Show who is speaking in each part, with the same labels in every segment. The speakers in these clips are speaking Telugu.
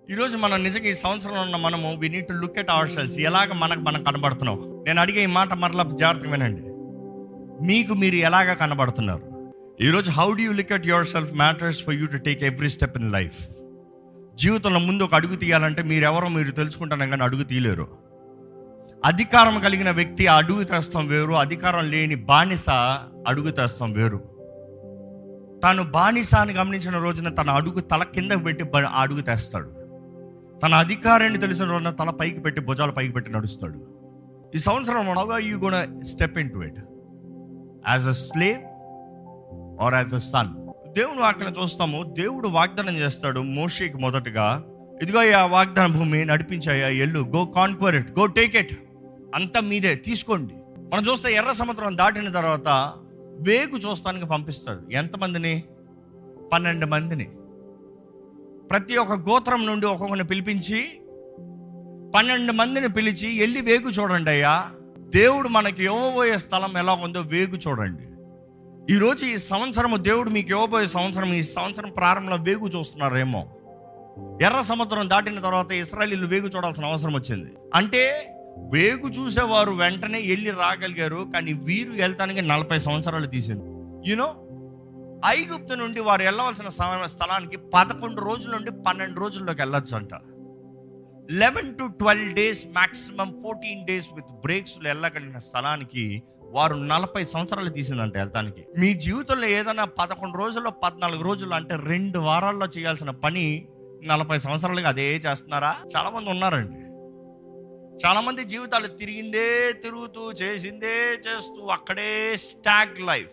Speaker 1: ఈరోజు మనం నిజంగా ఈ సంవత్సరంలో ఉన్న మనము we need to look at ourselves ఎలాగ మనకు మనం కనబడుతున్నాం నేను అడిగే ఈ మాట మరలా జాగ్రత్తగా వినండి మీకు మీరు ఎలాగ కనబడుతున్నారు ఈరోజు how do you look at yourself matters for you to take every step in life జీవితంలో ముందు ఒక అడుగు తీయాలంటే మీరు ఎవరో మీరు తెలుసుకుంటాను కానీ అడుగు తీయలేరు అధికారం కలిగిన వ్యక్తి అడుగు తెస్తాం వేరు అధికారం లేని బానిస అడుగు తెస్తాం వేరు తాను బానిస అని గమనించిన రోజున తన అడుగు తల కింద పెట్టి బ- ఆ అడుగు తెస్తాడు తన అధికారాన్ని తెలిసిన రోజున తల పైకి పెట్టి భుజాలు పైకి పెట్టి నడుస్తాడు ఈ సంవత్సరం you gonna step into it as a slave or as a son దేవుని వాక్యం చూస్తాము దేవుడు వాగ్దానం చేస్తాడు మోషేకి మొదటగా ఇదిగో ఆ వాగ్దాన భూమి నడిపించాయా ఎల్లు go conquer it go take it అంతా మీదే తీసుకోండి మనం చూస్తే ఎర్ర సముద్రం దాటిన తర్వాత వేగు చూస్తానికి పంపిస్తాడు ఎంతమందిని పన్నెండు మందిని ప్రతి ఒక్క గోత్రం నుండి ఒక్కొక్కరిని పిలిపించి పన్నెండు మందిని పిలిచి వెళ్ళి వేగు చూడండి అయ్యా దేవుడు మనకి ఇవ్వబోయే స్థలం ఎలా ఉందో వేగు చూడండి ఈరోజు ఈ సంవత్సరము దేవుడు మీకు ఇవ్వబోయే సంవత్సరం ఈ సంవత్సరం ప్రారంభంలో వేగు చూస్తున్నారేమో ఎర్ర సముద్రం దాటిన తర్వాత ఇస్రాయలీలు వేగు చూడాల్సిన అవసరం వచ్చింది అంటే వేగు చూసేవారు వెంటనే వెళ్ళి రాగలిగారు కానీ వీరు వెళ్తానికి నలభై సంవత్సరాలు తీసింది యూనో ఐగుప్తు నుండి వారు వెళ్ళవలసిన సమ- స్థలానికి పదకొండు రోజుల నుండి పన్నెండు రోజుల్లోకి వెళ్ళొచ్చు అంట eleven to twelve days maximum fourteen days with breaks వెళ్ళగలిగిన స్థలానికి వారు నలభై సంవత్సరాలు తీసిందంట వెళ్తానికి మీ జీవితంలో ఏదైనా పదకొండు రోజుల్లో పద్నాలుగు రోజులు అంటే రెండు వారాల్లో చేయాల్సిన పని నలభై సంవత్సరాలుగా అదే చేస్తున్నారా చాలా మంది ఉన్నారండి చాలా మంది జీవితాలు తిరిగిందే తిరుగుతూ చేసిందే చేస్తూ అక్కడే స్టాగ్ లైఫ్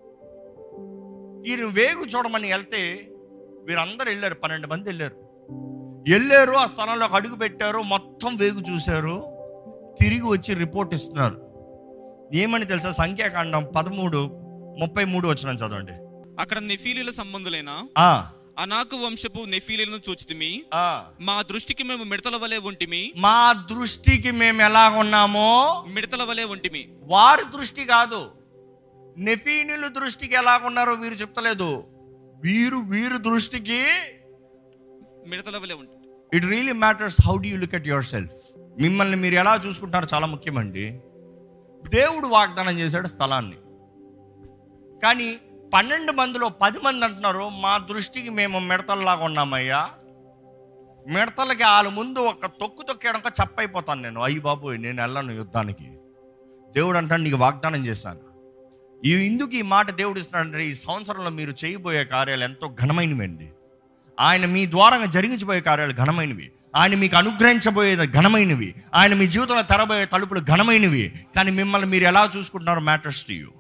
Speaker 1: ఈయన వేగు చూడమని వెళ్తే వీరందరూ వెళ్ళారు పన్నెండు మంది వెళ్ళారు వెళ్ళారు ఆ స్థలంలోకి అడుగు పెట్టారు మొత్తం వేగు చూశారు తిరిగి వచ్చి రిపోర్ట్ ఇస్తున్నారు ఏమని తెలుసా సంఖ్యాకాండం పదమూడు ముప్పై మూడు వచ్చిన చదవండి
Speaker 2: అక్కడ నెఫీలీల సంబంధులైన
Speaker 1: ఆ,
Speaker 2: అనాకు వంశపు నెఫీలీలను చూచితిమి
Speaker 1: ఆ.
Speaker 2: మా దృష్టికి మేము మిడతల వలె ఉంటిమి
Speaker 1: మా దృష్టికి మేము ఎలా ఉన్నామో
Speaker 2: మిడతల వలె ఉంటిమి
Speaker 1: వారి దృష్టి కాదు నెఫీనుల దృష్టికి ఎలా ఉన్నారో వీరు చెప్తలేదు వీరు వీరు దృష్టికి
Speaker 2: మిడతల వలె ఉంటి
Speaker 1: it really matters how do you look at yourself మిమ్మల్ని మీరు ఎలా చూసుకుంటారో చాలా ముఖ్యమండి దేవుడు వాగ్దానం చేశాడు స్థలాన్ని కానీ పన్నెండు మందిలో పది మంది అంటున్నారు మా దృష్టికి మేము మిడతల్లాగా ఉన్నామయ్యా మిడతలకి వాళ్ళ ముందు ఒక తొక్కు తొక్కేయడం చెప్పైపోతాను నేను అయ్యి బాబు నేను వెళ్ళను యుద్ధానికి దేవుడు అంటాడు నీకు వాగ్దానం చేశాను ఈ ఇందుకు ఈ మాట దేవుడు ఇస్తున్నాడంటే ఈ సంవత్సరంలో మీరు చేయబోయే కార్యాలు ఎంతో ఘనమైనవండి ఆయన మీ ద్వారంగా జరిగించబోయే కార్యాలు ఘనమైనవి ఆయన మీకు అనుగ్రహించబోయేది ఘనమైనవి ఆయన మీ జీవితంలో తెరబోయే తలుపులు ఘనమైనవి కానీ మిమ్మల్ని మీరు ఎలా చూసుకుంటున్నారో మ్యాటర్స్ టు యూ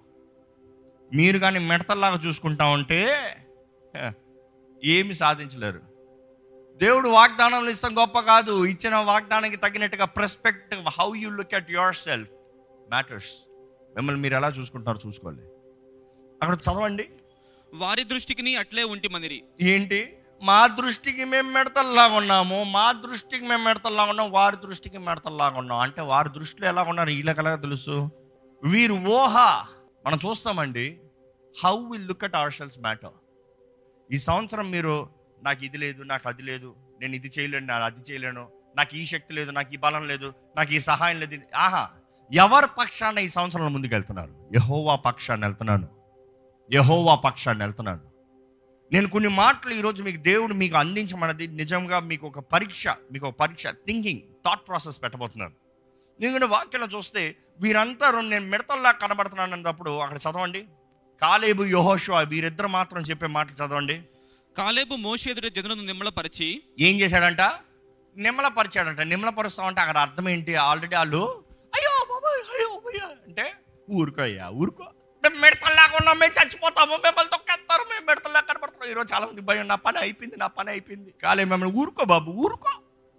Speaker 1: మీరు కానీ మిడతల్లాగా చూసుకుంటా ఉంటే హ, ఏమి సాధించలేరు దేవుడు వాగ్దానంలో ఇస్తాం గొప్ప కాదు ఇచ్చిన వాగ్దానానికి తగినట్టుగా prospect how you look at yourself matters మిమ్మల్ని మీరు ఎలా చూసుకుంటున్నారో చూసుకోవాలి అక్కడ చదవండి
Speaker 2: వారి దృష్టికి అట్లే ఉంటి మనిరి
Speaker 1: ఏంటి మా దృష్టికి మేము మెడతల్లాగా ఉన్నాము మా దృష్టికి మేము మెడతల్లాగా ఉన్నాం వారి దృష్టికి మెడతల్లాగా ఉన్నాం అంటే వారి దృష్టిలో ఎలా ఉన్నారు వీళ్ళకి ఎలా తెలుసు వీరు ఊహ మనం చూస్తామండి how will look at ourselves matter ఈ సంవత్సరం మీరు నాకు ఇది లేదు నాకు అది లేదు నేను ఇది చేయలేను నేను అది చేయలేను నాకు ఈ శక్తి లేదు నాకు ఈ బలం లేదు నాకు ఈ సహాయం లేదు ఆహా ఎవరి పక్షాన ఈ సంవత్సరంలో ముందుకు వెళ్తున్నారు యహోవా పక్షాన్ని వెళ్తున్నాను యహోవా పక్షాన్ని వెళ్తున్నాను నేను కొన్ని మాటలు ఈరోజు మీకు దేవుడు మీకు అందించమన్నది నిజంగా మీకు ఒక పరీక్ష మీకు ఒక పరీక్ష థింకింగ్ థాట్ ప్రాసెస్ పెట్టబోతున్నాను ఎందుకంటే వాక్యంలో చూస్తే వీరంతా రెండు నేను మిడతల్లా కనబడుతున్నాను అన్నప్పుడు అక్కడ చదవండి కాలేబు యహోషువా వీరిద్దరు మాత్రం చెప్పే మాటలు చదవండి
Speaker 2: కాలేబు మోషే ఎదుట జనులను నిమ్మలపరిచి
Speaker 1: ఏం చేశాడంట నిమ్మలపరిచాడంట నిమ్మలపరుస్తామంటే అక్కడ అర్థం ఏంటి ఆల్రెడీ వాళ్ళు అయ్యో బాబాయ్ అయ్యో అయ్యో అంటే ఊరుకో అయ్యా ఊరుకో మేము మిడతల్లాగా ఉన్నాం మేము చచ్చిపోతాము మిమ్మల్ని తొక్కేస్తారు మేము మిడతల్లా కనబడుతున్నాం ఈరోజు చాలా మంది భయం నా పని అయిపోయింది నా పని అయిపోయింది కాలే మిమ్మల్ని ఊరుకో బాబు ఊరుకో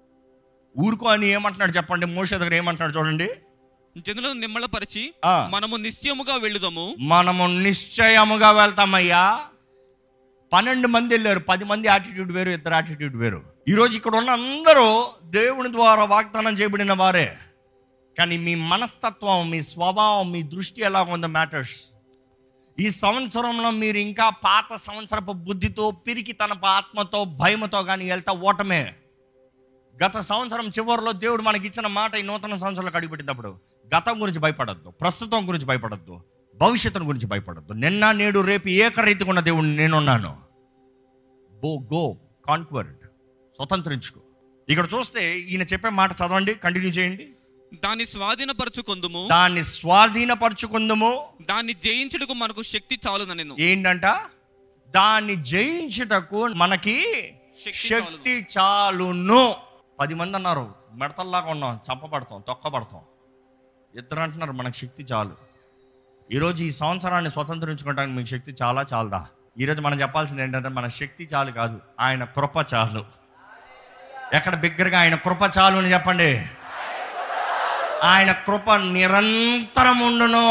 Speaker 1: ఊరుకో అని ఏమంటున్నాడు చెప్పండి మోసే దగ్గర ఏమంటున్నాడు చూడండి
Speaker 2: జనులను నిమ్మలపరిచి
Speaker 1: ఆ.
Speaker 2: మనము నిశ్చయముగా వెళ్ళుదాము
Speaker 1: మనము నిశ్చయముగా వెళ్తామయ్యా పన్నెండు మంది వెళ్ళారు పది మంది యాటిట్యూడ్ వేరు ఇద్దరు యాటిట్యూడ్ వేరు ఈరోజు ఇక్కడ ఉన్న అందరూ దేవుని ద్వారా వాగ్దానం చేయబడిన వారే కానీ మీ మనస్తత్వం మీ స్వభావం మీ దృష్టి ఎలా ఉందో మ్యాటర్స్ ఈ సంవత్సరంలో మీరు ఇంకా పాత సంవత్సరపు బుద్ధితో పిరికి తన ఆత్మతో భయముతో కానీ వెళ్తా ఓటమే గత సంవత్సరం చివరిలో దేవుడు మనకి ఇచ్చిన మాట ఈ నూతన సంవత్సరంలో అడుగుపెట్టినప్పుడు గతం గురించి భయపడద్దు ప్రస్తుతం గురించి భయపడద్దు భవిష్యత్తు గురించి భయపడద్దు నిన్న నేడు రేపు ఏకరీతిగా ఉన్న దేవుడు నేనున్నాను బో గో కాన్క్వర్డ్ స్వతంత్రించుకో ఇక్కడ చూస్తే ఈయన చెప్పే మాట చదవండి కంటిన్యూ చేయండి
Speaker 2: దాన్ని స్వాధీనపరచుకొందుము
Speaker 1: దాన్ని స్వాధీనపరచుకుందము
Speaker 2: దాన్ని జయించుటకు మనకు శక్తి చాలునెను
Speaker 1: ఏంటంట దాన్ని జయించుటకు మనకి
Speaker 2: శక్తి
Speaker 1: శక్తి చాలును పది మంది అన్నారు మెడతల్లాగా ఉన్నాం చంపబడతాం తొక్కబడతాం ఇద్దరు అంటున్నారు మనకు శక్తి చాలు ఈరోజు ఈ సంవత్సరాన్ని స్వతంత్రించుకోవడానికి మీకు శక్తి చాలా చాలదా ఈరోజు మనం చెప్పాల్సింది ఏంటంటే మన శక్తి చాలు కాదు ఆయన కృప చాలు ఎక్కడ బిగ్గరగా ఆయన కృప చాలు అని చెప్పండి ఆయన కృప నిరంతరం ఉండును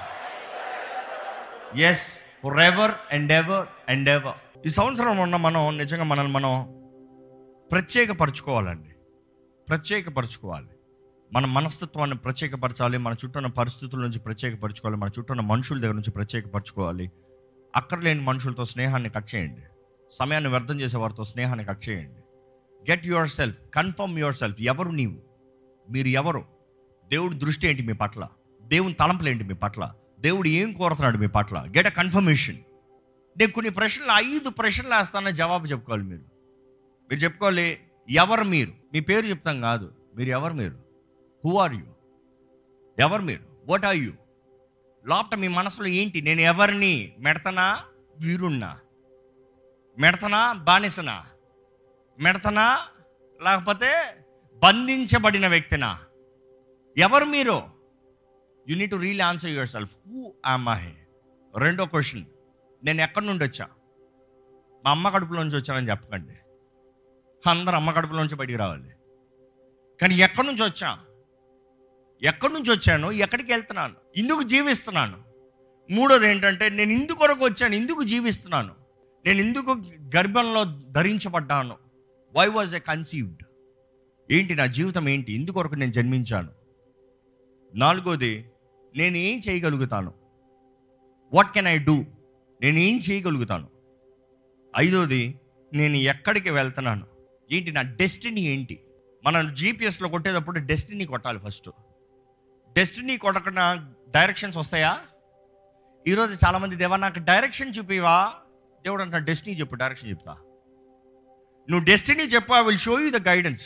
Speaker 1: as for ever and ever and ever ఈ సంవత్సరం ఉన్న మనం నిజంగా మనల్ని మనం ప్రత్యేకపరచుకోవాలండి ప్రత్యేకపరచుకోవాలి మన మనస్తత్వాన్ని ప్రత్యేకపరచాలి మన చుట్టూ ఉన్న పరిస్థితుల నుంచి ప్రత్యేకపరచుకోవాలి మన చుట్టూ ఉన్న మనుషుల దగ్గర నుంచి ప్రత్యేకపరచుకోవాలి అక్కర్లేని మనుషులతో స్నేహాన్ని కట్ చేయండి సమయాన్ని వ్యర్థం చేసే వారితో స్నేహాన్ని కట్ చేయండి get yourself confirm yourself ఎవరు నీవు మీరు ఎవరు దేవుడి దృష్టి ఏంటి మీ పట్ల దేవుని తలంపులు ఏంటి మీ పట్ల దేవుడు ఏం కోరుతున్నాడు మీ పట్ల గెట్ అ కన్ఫర్మేషన్ నేను కొన్ని ప్రశ్నలు ఐదు ప్రశ్నలు వేస్తానని జవాబు చెప్పుకోవాలి మీరు మీరు చెప్పుకోవాలి ఎవరు మీరు మీ పేరు చెప్తాం కాదు మీరు ఎవరు మీరు హూ ఆర్ యూ ఎవరు మీరు వాట్ ఆర్ యూ లోపట మీ మనసులో ఏంటి నేను ఎవరిని మెడతనా వీరుణ్ణా మెడతనా బానిసనా మెడతనా లేకపోతే బంధించబడిన వ్యక్తినా ఎవరు మీరు you need to real answer yourself who am I రెండో క్వశ్చన్ నేను ఎక్కడి నుండి వచ్చా మా అమ్మ కడుపులో నుంచి వచ్చానని చెప్పకండి అందరు అమ్మ కడుపులో నుంచి బయటికి రావాలి కానీ ఎక్కడి నుంచి వచ్చా ఎక్కడి నుంచి వచ్చాను ఎక్కడికి వెళ్తున్నాను ఇందుకు జీవిస్తున్నాను మూడోది ఏంటంటే నేను ఇందుకు కొరకు వచ్చాను ఇందుకు జీవిస్తున్నాను నేను ఇందుకు గర్భంలో ధరించబడ్డాను వై వాజ్ ఎ కన్సీవ్డ్ ఏంటి నా జీవితం ఏంటి ఇందుకొరకు నేను జన్మించాను నాలుగోది నేను ఏం చేయగలుగుతాను వాట్ కెన్ ఐ డూ నేను ఏం చేయగలుగుతాను ఐదోది నేను ఎక్కడికి వెళ్తున్నాను ఏంటి నా డెస్టినీ ఏంటి మనం జీపీఎస్లో కొట్టేటప్పుడు డెస్టినీ కొట్టాలి ఫస్ట్ డెస్టినీ కొట్టకుండా డైరెక్షన్స్ వస్తాయా ఈరోజు చాలామంది దేవా నాకు డైరెక్షన్ చూపివా దేవుడు అంటున్నా డెస్టినీ చెప్పు డైరెక్షన్ చెప్తా నువ్వు డెస్టినీ చెప్పు I will show you the guidance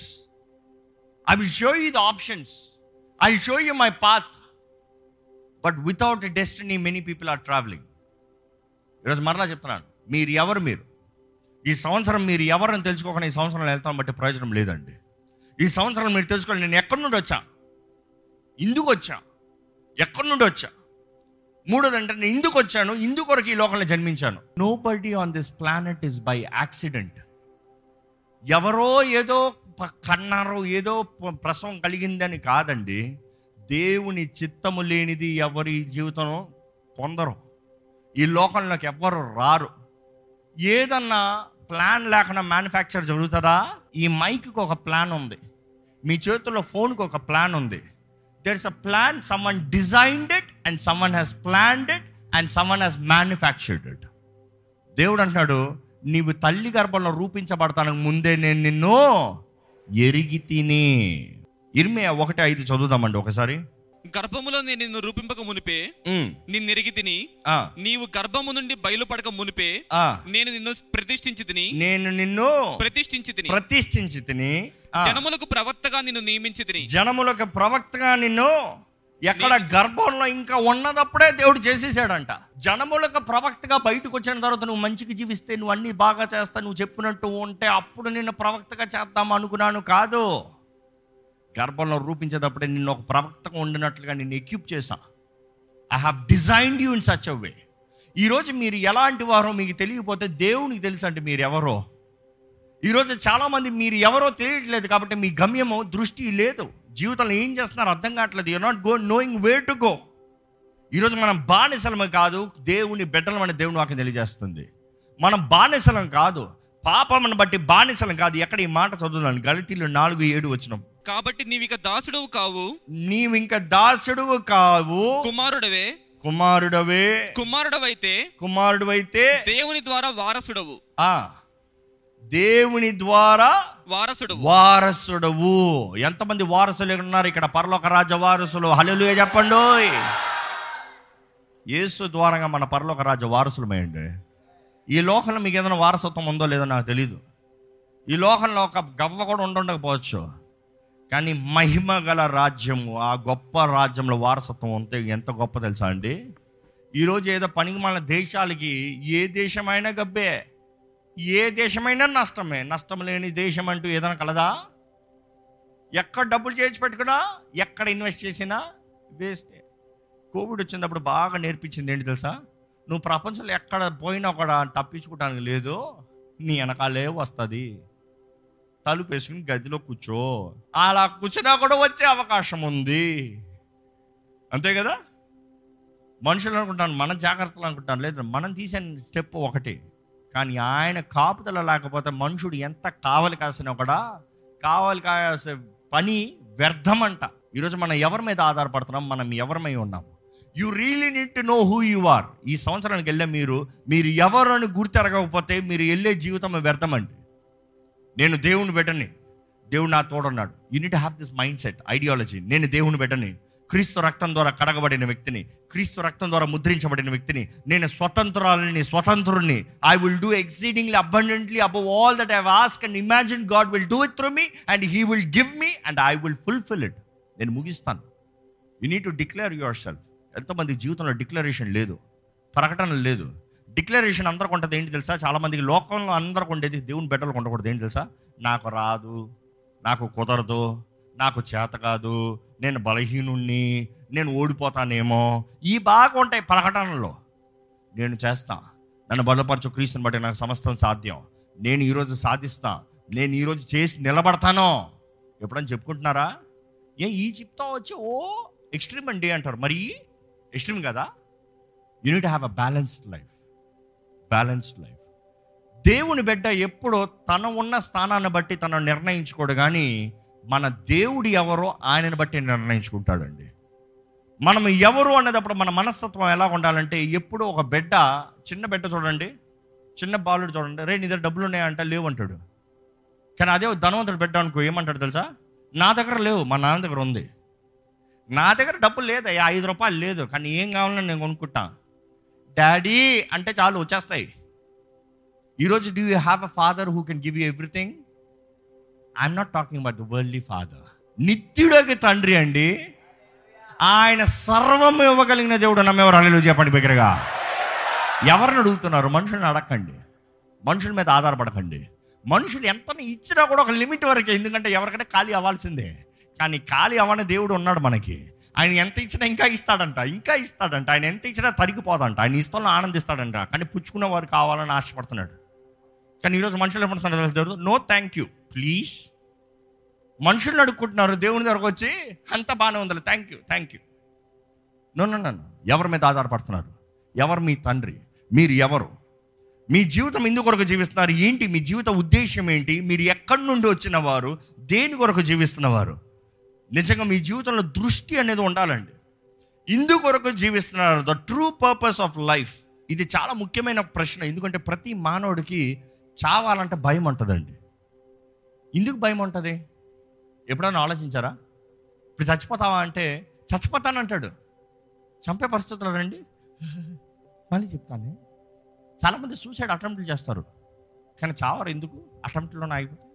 Speaker 1: I will show you the options I will show you my path but without destiny many people are travelling ఈరోజు మరలా చెప్తున్నాను మీరు ఎవరు మీరు ఈ సంవత్సరం మీరు ఎవరని తెలుసుకోకుండా ఈ సంవత్సరం వెళ్తాం బట్టి ప్రయోజనం లేదండి ఈ సంవత్సరం మీరు తెలుసుకోవాలి నేను ఎక్కడి నుండి వచ్చా ఇందుకు వచ్చా ఎక్కడి నుండి వచ్చా మూడోది అంటే నేను ఇందుకు వచ్చాను ఇందుకు కొరకు ఈ లోకంలో జన్మించాను nobody on this planet is by accident ఎవరో ఏదో ప- కన్నారో ఏదో ప- ప్రసవం కలిగిందని కాదండి దేవుని చిత్తము లేనిది ఎవరి జీవితం పొందరు ఈ లోకంలోకి ఎవ్వరు రారు ఏదన్నా ప్లాన్ లేకుండా మ్యానుఫ్యాక్చర్ జరుగుతుందా ఈ మైక్కి ఒక ప్లాన్ ఉంది మీ చేతుల్లో ఫోన్కి ఒక ప్లాన్ ఉంది there is a plan someone designed it and someone has planned it and someone has manufactured it దేవుడు అంటున్నాడు నీవు తల్లి గర్భంలో రూపించబడతానికి ముందే నేను నిన్ను ఎరిగి తిని ఇర్మే ఒకటి ఐదు చదువుదామండి ఒకసారి
Speaker 2: గర్భములో నేను నిన్ను రూపింపక మునిపే
Speaker 1: ఉమ్,
Speaker 2: నిన్నెరిగి తిని
Speaker 1: ఆ,
Speaker 2: నీవు గర్భము నుండి బయలుపడక మునిపే
Speaker 1: ఆ.
Speaker 2: నేను నిన్ను ప్రతిష్ఠించి తిని
Speaker 1: నేను నిన్ను
Speaker 2: ప్రతిష్ఠించి తిని
Speaker 1: ప్రతిష్ఠించి తిని ఆ,
Speaker 2: జనములకు ప్రవక్తగా నిన్ను నియమించి తిని
Speaker 1: జనములకు ప్రవక్తగా నిన్ను ఎక్కడ గర్భంలో ఇంకా ఉన్నదప్పుడే దేవుడు చేసేసాడంట జనములకు ప్రవక్తగా బయటకు వచ్చిన తర్వాత నువ్వు మంచిగా జీవిస్తే నువ్వు అన్ని బాగా చేస్తా నువ్వు చెప్పినట్టు ఉంటే అప్పుడు నిన్ను ప్రవక్తగా చేద్దాం అనుకున్నాను కాదు గర్భంలో రూపించేటప్పుడే నిన్ను ఒక ప్రవక్తగా ఉండినట్లుగా నిన్ను ఎక్యూప్ చేశా I have designed you in such a way ఈరోజు మీరు ఎలాంటి వారో మీకు తెలియకపోతే దేవునికి తెలుసు అంటే మీరు ఎవరో ఈరోజు చాలామంది మీరు ఎవరో తెలియట్లేదు కాబట్టి మీ గమ్యము దృష్టి లేదు జీవితంలో ఏం చేస్తున్నారు అర్థం కావట్లేదు you not go knowing way to go ఈరోజు మనం బానిసలమే కాదు దేవుని బిడ్డలమని దేవుని వాకి తెలియజేస్తుంది మనం బానిసలం కాదు పాపమును బట్టి బానిసలం కాదు ఎక్కడ ఈ మాట చదువుతున్నాను గలితీలు నాలుగు ఏడు వచ్చిన
Speaker 2: కాబట్టి నీవిక దాసుడవు కావు
Speaker 1: నీవు ఇంకా దాసుడువు కావు
Speaker 2: కుమారుడవే
Speaker 1: కుమారుడవే
Speaker 2: కుమారుడవైతే
Speaker 1: కుమారుడు అయితే
Speaker 2: దేవుని ద్వారా వారసుడవు
Speaker 1: ఆ దేవుని ద్వారా
Speaker 2: వారసుడు
Speaker 1: వారసుడవు ఎంతమంది వారసులు ఉన్నారు ఇక్కడ పరలోక రాజ వారసులు హల్లెలూయా చెప్పండి యేసు ద్వారంగా మన పరలోక రాజ వారసులమేయండి ఈ లోకంలో మీకు ఏదైనా వారసత్వం ఉందో లేదో నాకు తెలీదు ఈ లోకంలో ఒక గవ్వ కూడా ఉండుండకపోవచ్చు కానీ మహిమ గల రాజ్యము ఆ గొప్ప రాజ్యంలో వారసత్వం ఉంటే ఎంత గొప్ప తెలుసా అండి ఈరోజు ఏదో పనికి మన దేశాలకి ఏ దేశమైనా గబ్బే ఏ దేశమైనా నష్టమే నష్టం లేని దేశం అంటూ ఏదైనా కలదా ఎక్కడ డబ్బులు చేర్చి పెట్టుకున్నా ఎక్కడ ఇన్వెస్ట్ చేసినా వేస్టే కోవిడ్ వచ్చినప్పుడు బాగా నేర్పించింది ఏంటి తెలుసా నువ్వు ప్రపంచంలో ఎక్కడ పోయినా కూడా తప్పించుకోవడానికి లేదు నీ వెనకాలే వస్తుంది తలుపు వేసుకుని గదిలో కూర్చో అలా కూర్చున్నా కూడా వచ్చే అవకాశం ఉంది అంతే కదా మనుషులు అనుకుంటాను మన జాగ్రత్తలు అనుకుంటాను లేదు మనం తీసే స్టెప్ ఒకటి కానీ ఆయన కాపుదల లేకపోతే మనుషుడు ఎంత కావలి కాసినా కూడా కావలి కాసే పని వ్యర్థమంట ఈరోజు మనం ఎవరి మీద ఆధారపడుతున్నాం మనం ఎవరమై ఉన్నాం you really need to know who you are ఈ సంవత్సరానికి వెళ్ళే మీరు మీరు ఎవరు అని గుర్తెరగకపోతే మీరు వెళ్ళే జీవితం వ్యర్థమండి నేను దేవుని బిడ్డని దేవుడు నా తోడున్నాడు you need have this mindset ideology నేను దేవుని బిడ్డని క్రీస్తు రక్తం ద్వారా కడగబడిన వ్యక్తిని క్రీస్తు రక్తం ద్వారా ముద్రించబడిన వ్యక్తిని నేను స్వతంత్రాలని స్వతంత్రుని I will do exceedingly abundantly above all that I ask and imagine God will do it through me and he will give me and I will fulfil it నేను ముగిస్తాను you need to declare yourself ఎంతోమంది జీవితంలో డిక్లరేషన్ లేదు ప్రకటన లేదు డిక్లరేషన్ అందరికి ఉంటుంది ఏంటి తెలుసా చాలా మందికి లోకంలో అందరికి ఉండేది దేవుని బిడ్డలకు ఉండకూడదు ఏంటి తెలుసా నాకు రాదు నాకు కుదరదు నాకు చేత కాదు నేను బలహీనుణ్ణి నేను ఓడిపోతానేమో ఈ బాగా ఉంటాయి ప్రకటనలో నేను చేస్తా నన్ను బలపరచు క్రీస్తుని బట్టి నాకు సమస్తం సాధ్యం నేను ఈరోజు సాధిస్తా నేను ఈరోజు చేసి నిలబడతాను ఎప్పుడని చెప్పుకుంటున్నారా ఏ ఈ చెప్తా వచ్చి ఓ ఎక్స్ట్రీమ్ అండి అంటారు మరి ఎక్స్ట్రీమ్ కదా you need have a balanced life balanced life దేవుని బిడ్డ ఎప్పుడో తన ఉన్న స్థానాన్ని బట్టి తను నిర్ణయించుకోడు కానీ మన దేవుడు ఎవరో ఆయనను బట్టి నిర్ణయించుకుంటాడండి మనం ఎవరు అనేటప్పుడు మన మనస్తత్వం ఎలా ఉండాలంటే ఎప్పుడు ఒక బిడ్డ చిన్న బిడ్డ చూడండి చిన్న బాలుడు చూడండి రే నీ దగ్గర డబ్బులు ఉన్నాయంట లేవు అంటాడు కానీ అదే ఓ ధనవంతుడు బిడ్డ అనుకో ఏమంటాడు తెలుసా నా దగ్గర లేవు మా నాన్న దగ్గర ఉంది నా దగ్గర డబ్బులు లేదు అయ్యా ఐదు రూపాయలు లేదు కానీ ఏం కావాలని నేను కొనుక్కుంటా డాడీ అంటే చాలు వచ్చేస్తాయి ఈరోజు do you have a father who can give you everything I'm not talking about the worldly father నిత్యుడకి తండ్రి అండి ఆయన సర్వం ఇవ్వగలిగిన దేవుడు నమ్మేవారు అల్లు చెప్పండి బిగ్గరగా ఎవరిని అడుగుతున్నారు మనుషుల్ని అడగండి మనుషుల మీద ఆధారపడకండి మనుషులు ఎంత ఇచ్చినా కూడా ఒక లిమిట్ వరకే ఎందుకంటే ఎవరికంటే ఖాళీ అవ్వాల్సిందే కానీ ఖాళీ అవ్వని దేవుడు ఉన్నాడు మనకి ఆయన ఎంత ఇచ్చినా ఇంకా ఇస్తాడంట ఇంకా ఇస్తాడంట ఆయన ఎంత ఇచ్చినా తరిగిపోదంట ఆయన ఇష్టంలో ఆనందిస్తాడంట కానీ పుచ్చుకున్న వారు కావాలని ఆశపడుతున్నాడు కానీ ఈరోజు మనుషులు ఏమంటున్నారు దేవుడు నో థ్యాంక్ యూ ప్లీజ్ మనుషులను అడుక్కుంటున్నారు దేవుని దగ్గరకు వచ్చి అంత బాగానే ఉందిలే thank you thank you no no no ఎవరి మీద ఆధారపడుతున్నారు ఎవరు మీ తండ్రి మీరు ఎవరు మీ జీవితం ఎందుకు కొరకు జీవిస్తున్నారు ఏంటి మీ జీవిత ఉద్దేశం ఏంటి మీరు ఎక్కడి నుండి వచ్చిన వారు దేని కొరకు జీవిస్తున్నవారు నిజంగా మీ జీవితంలో దృష్టి అనేది ఉండాలండి ఇందు కొరకు జీవిస్తున్నారు the true purpose of life ఇది చాలా ముఖ్యమైన ప్రశ్న ఎందుకంటే ప్రతి మానవుడికి చావాలంటే భయం ఉంటుందండి ఎందుకు భయం ఉంటుంది ఎప్పుడైనా ఆలోచించారా ఇప్పుడు చచ్చిపోతావా అంటే చచ్చిపోతానంటాడు చంపే పరిస్థితులు రండి మళ్ళీ చెప్తాను చాలామంది సూసైడ్ అటెంప్ట్లు చేస్తారు కానీ చావరు ఎందుకు అటెంప్ట్లోనే ఆగిపోతాయి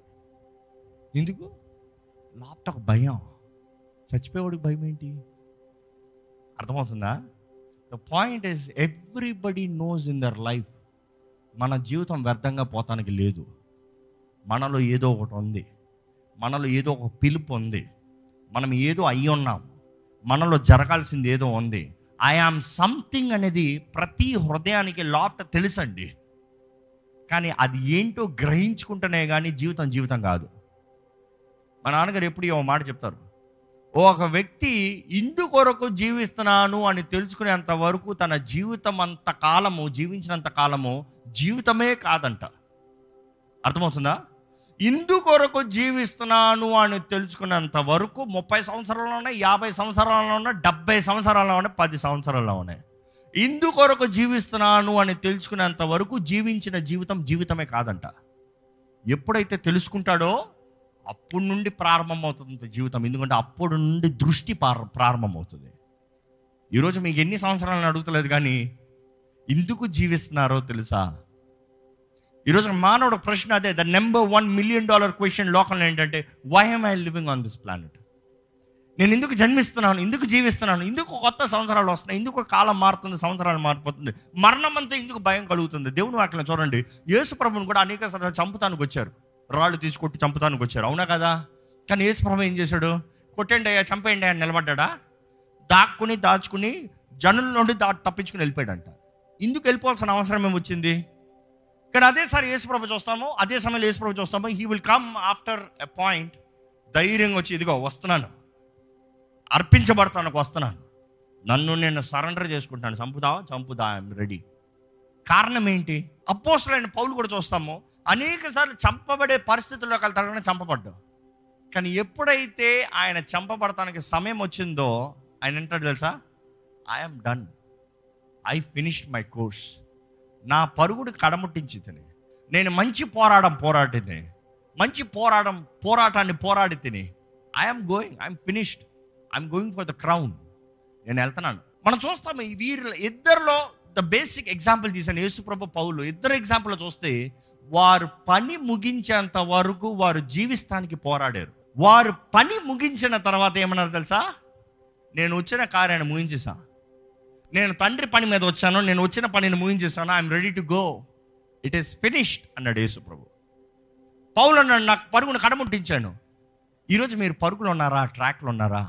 Speaker 1: ఎందుకు లోపట ఒక భయం చచ్చిపోయేవాడికి భయం ఏంటి అర్థమవుతుందా the point is everybody knows in their life మన జీవితం వ్యర్థంగా పోతానికి లేదు మనలో ఏదో ఒకటి ఉంది మనలో ఏదో ఒక పిలుపు ఉంది మనం ఏదో అయ్యి ఉన్నాం మనలో జరగాల్సింది ఏదో ఉంది ఐ ఆమ్ సంథింగ్ అనేది ప్రతి హృదయానికి లోపట తెలుసండి కానీ అది ఏంటో గ్రహించుకుంటేనే కానీ జీవితం జీవితం కాదు మా నాన్నగారు ఎప్పుడు ఈ ఓ మాట చెప్తారు ఓ ఒక వ్యక్తి ఇందు కొరకు జీవిస్తున్నాను అని తెలుసుకునేంత వరకు తన జీవితం అంత కాలము జీవించినంత కాలము జీవితమే కాదంట అర్థమవుతుందా ఇందు కొరకు జీవిస్తున్నాను అని తెలుసుకున్నంత వరకు ముప్పై సంవత్సరాల్లో ఉన్నాయి యాభై సంవత్సరాల్లో ఉన్నాయి డెబ్బై సంవత్సరాల్లో ఉన్నాయి పది సంవత్సరాల్లో ఉన్నాయి ఇందు కొరకు జీవిస్తున్నాను అని తెలుసుకునేంత వరకు జీవించిన జీవితం జీవితమే కాదంట ఎప్పుడైతే తెలుసుకుంటాడో అప్పుడు నుండి ప్రారంభమవుతుంది జీవితం ఎందుకంటే అప్పుడు నుండి దృష్టి ప్రార- ప్రారంభమవుతుంది ఈరోజు మీకు ఎన్ని సంవత్సరాలను అడుగుతలేదు కానీ ఎందుకు జీవిస్తున్నారో తెలుసా ఈరోజు మానవుడు ప్రశ్న అదే the number one million dollar question లోకంలో ఏంటంటే why am I living on this planet నేను ఎందుకు జన్మిస్తున్నాను ఎందుకు జీవిస్తున్నాను ఎందుకు కొత్త సంవత్సరాలు వస్తున్నాయి ఎందుకు కాలం మారుతుంది సంవత్సరాలు మారిపోతుంది మరణం అంతా ఎందుకు భయం కలుగుతుంది దేవుని వాక్యం చూడండి యేసు ప్రభుని కూడా అనేక సార్లు చంపుతానికి వచ్చారు రాళ్ళు తీసుకొట్టి చంపుతానికి వచ్చారు అవునా కదా కానీ యేసు ప్రభు ఏం చేశాడు కొట్టండి అయ్యా చంపేయండి అని నిలబడ్డా దాక్కుని దాచుకుని జనుల నుండి దా తప్పించుకుని వెళ్ళిపోయాడంట ఎందుకు వెళ్ళిపోవాల్సిన అవసరం ఏమి వచ్చింది కానీ అదేసారి యేసుప్రభు చూస్తాము అదే సమయంలో యేసుప్రభు చూస్తాము he will come after a point ధైర్యంగా వచ్చి ఇదిగో వస్తున్నాను అర్పించబడతానికి వస్తున్నాను నన్ను నేను సరెండర్ చేసుకుంటాను చంపుదా చంపుదా ఐఎమ్ రెడీ కారణం ఏంటి అపోసలైన పౌలు కూడా చూస్తాము అనేక సార్లు చంపబడే పరిస్థితుల్లోకి వెళ్తాడని చంపబడ్డావు కానీ ఎప్పుడైతే ఆయన చంపబడటానికి సమయం వచ్చిందో ఆయన అంటాడు తెలుసా I'm done I finished my course నా పరుగుడు కడముట్టించి తిని నేను మంచి పోరాటం పోరాడి తిని మంచి పోరాటం పోరాటాన్ని పోరాడి తిని I'm going I'm finished I'm going for the crown నేను వెళ్తున్నాను మనం చూస్తాము ఈ వీరి ఇద్దరిలో ద బేసిక్ ఎగ్జాంపుల్ తీసాను యేసుప్రభు పౌలు ఇద్దరు ఎగ్జాంపుల్ చూస్తే వారు పని ముగించేంత వరకు వారు జీవిస్తానికి పోరాడారు వారు పని ముగించిన తర్వాత ఏమన్నారు తెలుసా నేను వచ్చిన కార్యాన్ని ముగించేసా నేను తండ్రి పని మీద వచ్చాను నేను వచ్చిన పనిని ముగించేసాను I'm ready to go it is finished అన్నాడు యేసు ప్రభు పౌలు అన్నాడు నాకు పరుగును కడముట్టించాను ఈరోజు మీరు పరుగులు ఉన్నారా ట్రాక్లో ఉన్నారా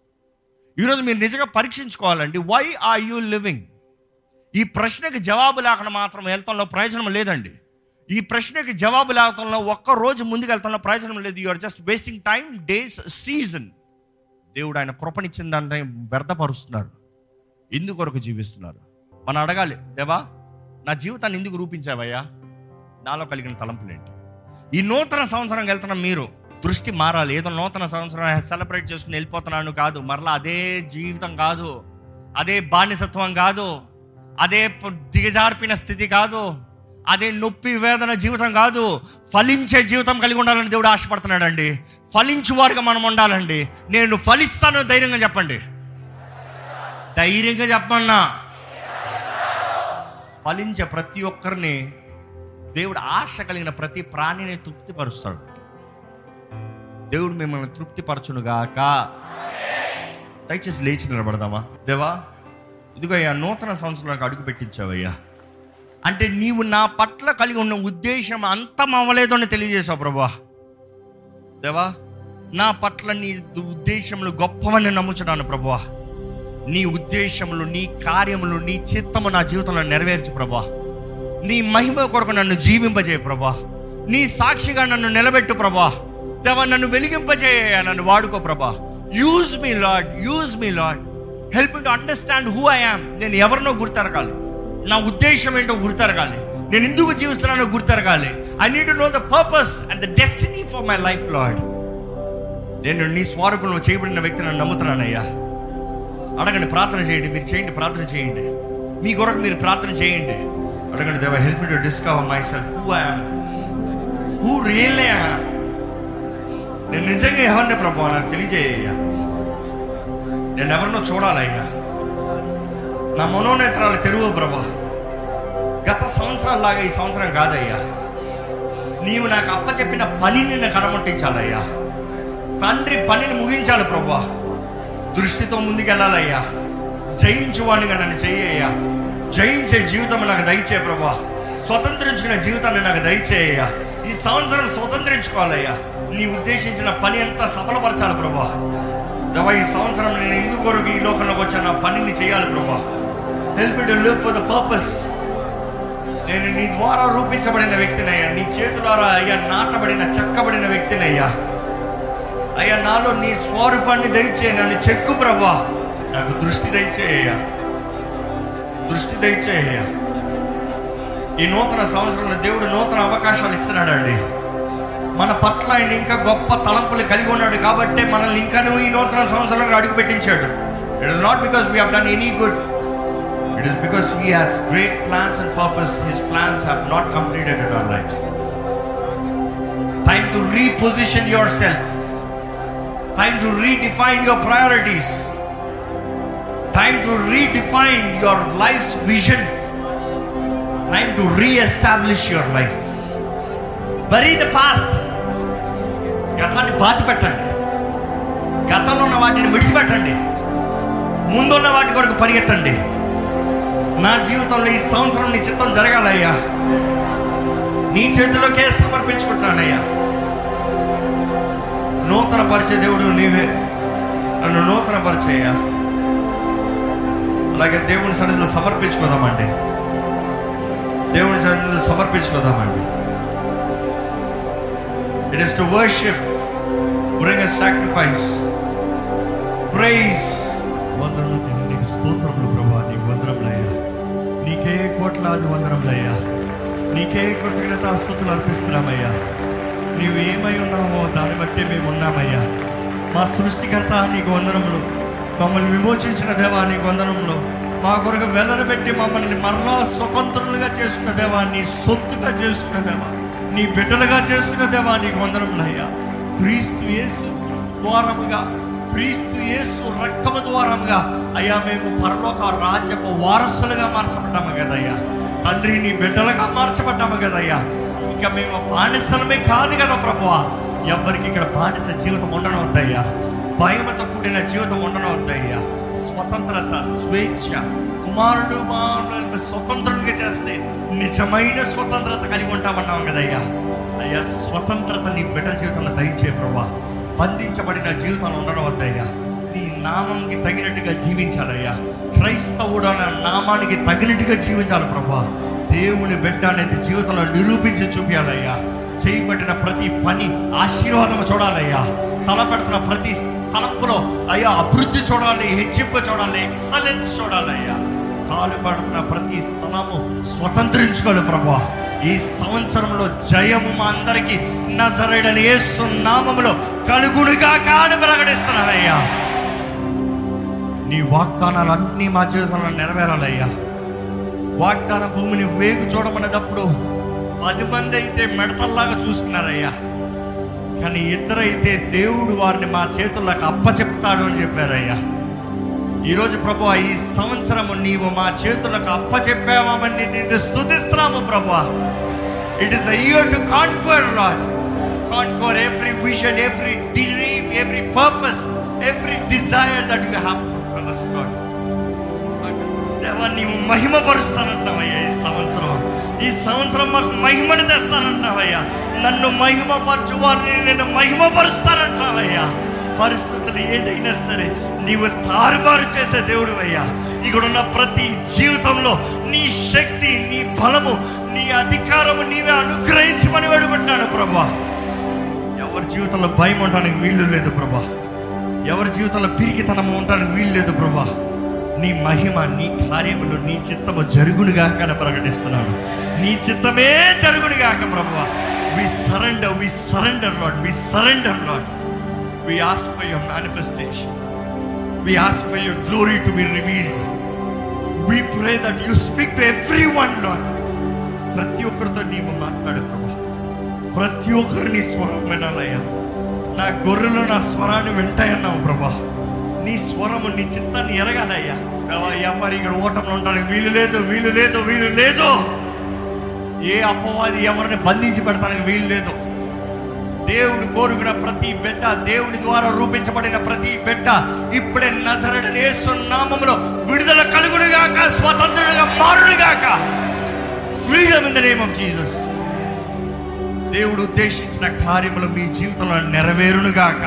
Speaker 1: ఈరోజు మీరు నిజంగా పరీక్షించుకోవాలండి వై ఆర్ యూ లివింగ్ ఈ ప్రశ్నకి జవాబు లేకుండా మాత్రం వెళ్తాంలో ప్రయోజనం లేదండి ఈ ప్రశ్నకి జవాబు లేకపోవడంలో ఒక్క రోజు ముందుకు వెళ్తాంలో ప్రయోజనం లేదు you are just wasting time days season దేవుడు ఆయన కృపనిచ్చిన దాన్ని వ్యర్థపరుస్తున్నారు ఎందుకొరకు జీవిస్తున్నారు మనం అడగాలి దేవా నా జీవితాన్ని ఎందుకు రూపించావయ్యా నాలో కలిగిన తలంపులేంటి ఈ నూతన సంవత్సరం వెళ్తున్న మీరు దృష్టి మారాలి ఏదో నూతన సంవత్సరం సెలబ్రేట్ చేసుకుని వెళ్ళిపోతున్నాను కాదు మరలా అదే జీవితం కాదు అదే బానిసత్వం కాదు అదే ప- దిగజార్పిన స్థితి కాదు అదే నొప్పి వేదన జీవితం కాదు ఫలించే జీవితం కలిగి ఉండాలని దేవుడు ఆశపడుతున్నాడండి ఫలించు వారిగా మనం ఉండాలండి నేను ఫలిస్తాను ధైర్యంగా చెప్పండి ధైర్యంగా చెప్పన్నా ఫలించే ప్రతి ఒక్కరిని దేవుడు ఆశ కలిగిన ప్రతి ప్రాణిని తృప్తిపరుస్తాడు దేవుడు మిమ్మల్ని తృప్తిపరచునుగాక దయచేసి లేచి నిలబడదామా దేవా ఇదిగో అయ్యా నూతన సంవత్సరానికి అడుగు పెట్టించావయ్యా అంటే నీవు నా పట్ల కలిగి ఉన్న ఉద్దేశం అంతం అవ్వలేదు అని తెలియజేశావు ప్రభా దేవా నా పట్ల నీ ఉద్దేశములు గొప్పవని నమ్ముచున్నాను ప్రభా నీ ఉద్దేశములు నీ కార్యములు నీ చిత్తము నా జీవితంలో నెరవేర్చు ప్రభా నీ మహిమ కొరకు నన్ను జీవింపజేయ ప్రభా నీ సాక్షిగా నన్ను నిలబెట్టు ప్రభా దేవా నన్ను వెలిగింపజేయ నన్ను వాడుకో ప్రభా use me Lord use me Lord help to understand who I am నేను ఎవరినో గుర్తెరగాలి నా ఉద్దేశం ఏంటో గుర్తెరగాలి నేను ఎందుకు జీవిస్తున్నానో గుర్తెరగాలి I need to know the purpose and the destiny for my life Lord నేను నీ స్వరూపంలో చేయబడిన వ్యక్తిని నేను నమ్ముతున్నానయ్యా అడగండి ప్రార్థన చేయండి మీరు చేయండి ప్రార్థన చేయండి మీ కొరకు మీరు ప్రార్థన చేయండి అడగండి దేవ help me to discover myself who I'm who really నేను నిజంగా ఎవరిని ప్రభావ నాకు తెలియజేయ్యా నేను ఎవరినో చూడాలయ్యా నా మనోనేత్రాలు తెరువు ప్రభా గత సంవత్సరాల్లాగా ఈ సంవత్సరం కాదయ్యా నీవు నాకు అప్పచెప్పిన పనిని నాకు కడమట్టించాలయ్యా తండ్రి పనిని ముగించాలి ప్రభా దృష్టితో ముందుకెళ్ళాలయ్యా జయించువాడిగా నన్ను చెయ్యయ్యా జయించే జీవితం నాకు దయచే ప్రభా స్వతంత్రించుకునే జీవితాన్ని నాకు దయచేయ్యా ఈ సంవత్సరం స్వతంత్రించుకోవాలయ్యా నీ ఉద్దేశించిన పని అంతా సఫలపరచాలి ప్రభా దేవా ఈ సంవత్సరం నేను ఎందుకు కొరకు ఈ లోకంలోకి వచ్చాను నా పనిని చేయాలి ప్రభా help to live for the purpose నేను నీ ద్వారా రూపించబడిన వ్యక్తినయ్యా నీ చేతులారా అయ్యా నాటబడిన చెక్కబడిన వ్యక్తినయ్యా అయ్యా నాలో నీ స్వరూపాన్ని దయచే నన్ను చెక్కు ప్రభా నాకు దృష్టి దయచేయ్యా దృష్టి దయచేయ్యా ఈ నూతన సంవత్సరంలో దేవుడు నూతన అవకాశాలు ఇస్తున్నాడండి మన పట్ల ఆయన ఇంకా గొప్ప తలంపులు కలిగి ఉన్నాడు కాబట్టి మనల్ని ఇంకా ఈ నూతన సంవత్సరంలో అడుగు పెట్టించాడు it is not because we have done any good it is because he has great plans and purpose his plans have not completed in our lives time to reposition yourself time to redefine your priorities time to redefine your life vision time to reestablish your life bury the past గతాన్ని బాధ పెట్టండి గతంలో ఉన్న వాటిని విడిచిపెట్టండి ముందున్న వాటి కొరకు పరిగెత్తండి నా జీవితంలో ఈ సంవత్సరం నీ చిత్తం జరగాలయ్యా నీ చేతిలోకే సమర్పించుకుంటానయ్యా నూతన పరిచయ దేవుడు నీవే నన్ను నూతన పరిచయ అలాగే దేవుని సన్నిధిలో సమర్పించుకుందామండి దేవుని సన్నిధిలో సమర్పించుకుందామండి it is to worship bring a sacrifice praise వందనములు తండ్రి, నీకు స్తోత్రములు ప్రభా నీకు వందరములయ్యా నీకే కోట్లాది వందరములయ్యా నీకే కృతజ్ఞత స్థుతులు అర్పిస్తున్నామయ్యా నీవు ఏమై ఉన్నామో దాన్ని బట్టి మేము ఉన్నామయ్యా మా సృష్టికర్త నీకు వందనములు మమ్మల్ని విమోచించిన దేవా నీకు వందనములు మా కొరకు వెల్లడబెట్టి మమ్మల్ని మరలా స్వతంత్రులుగా చేసుకున్న దేవా నీ సొత్తుగా చేసుకున్న దేవా నీ బిడ్డలుగా చేసుకున్న దేవా నీకు వందనములయ్యా క్రీస్తు యేసు ద్వారముగా క్రీస్తు యేసు రక్తము ద్వారముగా అయ్యా మేము పరలోక రాజ్యపు వారసులుగా మార్చబడ్డాము కదయ్యా తండ్రి నీ బిడ్డలుగా మార్చబడ్డాము కదయ్యా ఇక మేము బానిసలమే కాదు కదా ప్రభువా ఎవరికి ఇక్కడ బానిస జీవితం ఉండనవద్దయ్యా భయముతో కూడిన జీవితం ఉండనవద్దయ్యా స్వతంత్రత స్వేచ్ఛ కుమారుడు మానవులను స్వతంత్రులుగా చేస్తే నిజమైన స్వతంత్రత కలిగి ఉంటామన్నాం కదయ్యా అయ్యా స్వతంత్రత నీ బిడ్డల జీవితంలో దయచే ప్రభా బంధించబడిన జీవితంలో ఉండడం వద్దయ్యా నీ నామంకి తగినట్టుగా జీవించాలయ్యా క్రైస్తవుడు అన్న నామానికి తగినట్టుగా జీవించాలి ప్రభా దేవుని బిడ్డ అనేది జీవితంలో నిరూపించి చూపించాలయ్యా చేయబడిన ప్రతి పని ఆశీర్వాదం చూడాలయ్యా తలపెడుతున్న ప్రతి తలంపులో అయ్యా అభివృద్ధి చూడాలి హెచ్చింపు చూడాలి ఎక్సలెన్స్ చూడాలయ్యా కాలు పడుతున్న ప్రతి స్థలము స్వతంత్రించుకోవాలి ప్రభా ఈ సంవత్సరంలో జయము మా అందరికి నజరడని యేసు నామములో కలుగుడుగా కాని ప్రకటిస్తున్నానయ్యా నీ వాగ్దానాలన్నీ మా జీవితంలో నెరవేరాలయ్యా వాగ్దాన భూమిని వేగు చూడమనేటప్పుడు పది మంది అయితే మెడతల్లాగా చూసుకున్నారయ్యా కానీ ఇద్దరైతే దేవుడు వారిని మా చేతుల్లోకి అప్పచెప్తాడు అని చెప్పారయ్యా ఈరోజు ప్రభు ఈ సంవత్సరము నీవు మా చేతులకు అప్పచెప్పామని నిన్ను స్తుతిస్తున్నాము ప్రభు it is year to conquer Lord conquer every vision every dream every purpose every desire that you have for us Lord దేవా నీవు మహిమ పరుస్తానంటున్నావయ్యా ఈ సంవత్సరం ఈ సంవత్సరం మాకు మహిమను తెస్తానంటున్నావయ్యా నన్ను మహిమ పరచు వారిని నేను మహిమ పరుస్తానంటున్నావయ్యా పరిస్థితులు ఏదైనా సరే నీవు తారుమారు చేసే దేవుడు అయ్యా ఇక్కడ ఉన్న ప్రతి జీవితంలో నీ శక్తి నీ బలము నీ అధికారము నీవే అనుగ్రహించమని వేడుకుంటున్నాను ప్రభా ఎవరి జీవితంలో భయం ఉండడానికి వీలు లేదు ప్రభా ఎవరి జీవితంలో పిరికితనము ఉండడానికి వీలు లేదు ప్రభా నీ మహిమ నీ కార్యములు నీ చిత్తము జరుగునుగాక అని ప్రకటిస్తున్నాను నీ చిత్తమే జరుగునుగాక ప్రభు we surrender we surrender Lord we surrender Lord we ask for your manifestation we ask for your glory to be revealed we pray that you speak to everyone Lord ప్రతి ఒక్కరితో నీవు మాట్లాడు ప్రభా ప్రతి ఒక్కరు నీ స్వరం వినాలయ్యా నా గొర్రెలు నా స్వరాన్ని వింటాయన్నావు ప్రభా నీ స్వరము నీ చిత్తాన్ని ఎరగాలయ్యా ప్రభా, అయ్యా మరి ఇక్కడ ఓటంలో ఉండడానికి వీలు లేదు వీలు లేదు వీలు లేదు ఏ అపవాది ఎవరిని బంధించి పెడతానికి వీలు లేదు దేవుడు కోరుకున్న ప్రతి బిడ్డ దేవుడి ద్వారా రూపించబడిన ప్రతి బిడ్డ ఇప్పుడే నజరడని యేసు నామములో విడుదల కలుగుడుగాక స్వతంత్రుడుగా మారుడుగాక freedom in the name of Jesus దేవుడు ఉద్దేశించిన కార్యములు మీ జీవితంలో నెరవేరునుగాక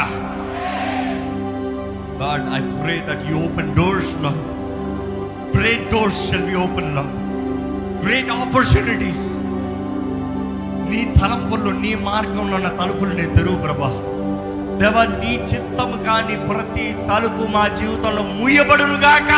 Speaker 1: God, I pray that you open doors, Lord. Great doors shall be opened, Lord. Great opportunities. నీ తలంపుల్లో నీ మార్గంలో ఉన్న తలుపులు నేను తెరువు ప్రభా దేవ నీ చిత్తము కాని ప్రతి తలుపు మా జీవితంలో ముయ్యబడునుగాక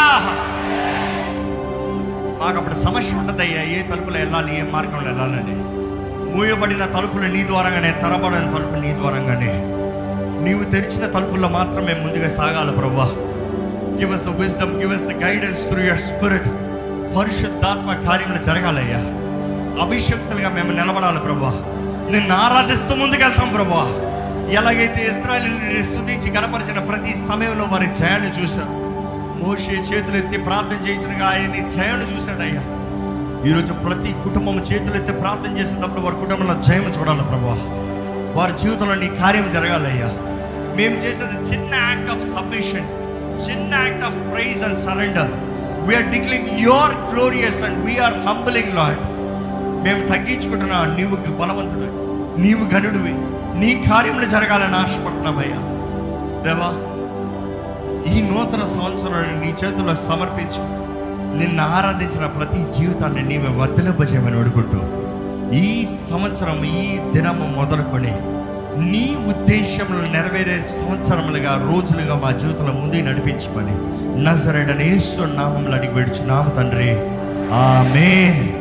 Speaker 1: మాకు అప్పుడు సమస్య ఉండదయ్యా ఏ తలుపులో వెళ్ళాలి ఏ మార్గంలో వెళ్ళాలని మూయబడిన తలుపులు నీ ద్వారంగానే తెరబడిన తలుపులు నీ ద్వారంగానే నీవు తెరిచిన తలుపుల్లో మాత్రమే ముందుగా సాగాలి ప్రభా give us wisdom give us guidance through your spirit పరిశుద్ధాత్మ కార్యములు జరగాలయ్యా అభిషక్తులుగా మేము నిలబడాలి ప్రభా నిన్ను ఆరాధిస్తూ ముందుకెళ్తాం ప్రభా ఎలాగైతే ఇస్రాయల్ స్థుతించి గణపరిచిన ప్రతి సమయంలో వారి జయాన్ని చూశారు మోషే చేతులు ఎత్తి ప్రార్థన చేయించగా ఆయన్ని జయాన్ని చూశాడు అయ్యా ఈరోజు ప్రతి కుటుంబం చేతులు ఎత్తి ప్రార్థన చేసినప్పుడు వారి కుటుంబంలో జయం చూడాలి ప్రభా వారి జీవితంలో నీ కార్యం జరగాలయ్యా మేము చేసేది చిన్న యాక్ట్ ఆఫ్ సబ్మిషన్ చిన్న act of praise and surrender we're declaring your glorious and we're humbling lord మేము తగ్గించుకుంటున్నా నీవు బలవంతుడు నీవు గనుడివి నీ కార్యములు జరగాలని ఆశపడుతున్నామయ్యా దేవా ఈ నూతన సంవత్సరాన్ని నీ చేతుల్లో సమర్పించు నిన్ను ఆరాధించిన ప్రతి జీవితాన్ని నీవే వర్ధలింపజేయమని అడుగుంటూ ఈ సంవత్సరం ఈ దినము మొదలుకొని నీ ఉద్దేశములు నెరవేరే సంవత్సరములుగా రోజులుగా మా జీవితంలో ముందుకు నడిపించమని నజరడనేశ్వర నామంలో అడిగి విడుచున్నాము తండ్రి ఆమేన్